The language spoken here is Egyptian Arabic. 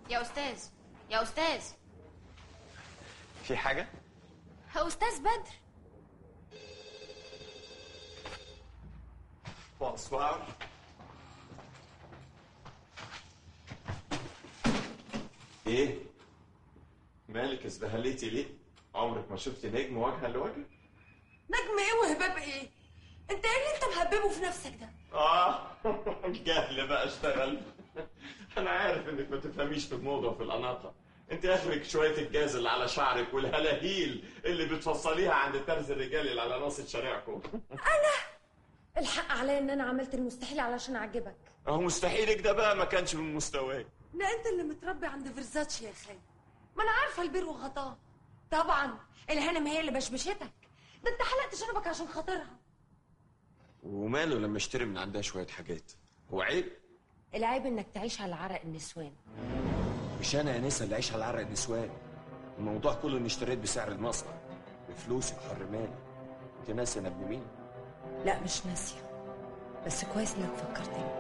يا استاذ يا استاذ في حاجه يا استاذ بدر بونسوار ايه مالك ازبهليتي ليه عمرك ما شفت نجم وجها لوجه نجم ايه وهباب ايه انت ايه اللي انت مهببه في نفسك ده اه جهل بقى اشتغل انا عارف انك ما تفهميش في الموضه وفي الاناقه انت اخرك شويه الجاز اللي على شعرك والهلاهيل اللي بتفصليها عند ترز الرجال اللي على ناصيه شارعكم الحق عليا ان انا عملت المستحيل علشان اعجبك اهو مستحيلك ده بقى ما كانش من مستواي لا انت اللي متربي عند فيرزاتشي يا خالد ما انا عارفه البير وغطاه طبعا الهانم هي اللي بشبشتك ده انت حلقت شنبك عشان خاطرها وماله لما اشتري من عندها شويه حاجات هو عيب العيب انك تعيش على عرق النسوان مش انا يا نسا اللي عايش على عرق النسوان الموضوع كله اني اشتريت بسعر المصنع بفلوسي وحر مالي انت ناسي انا ابن مين لا مش ناسيه بس كويس انك فكرتني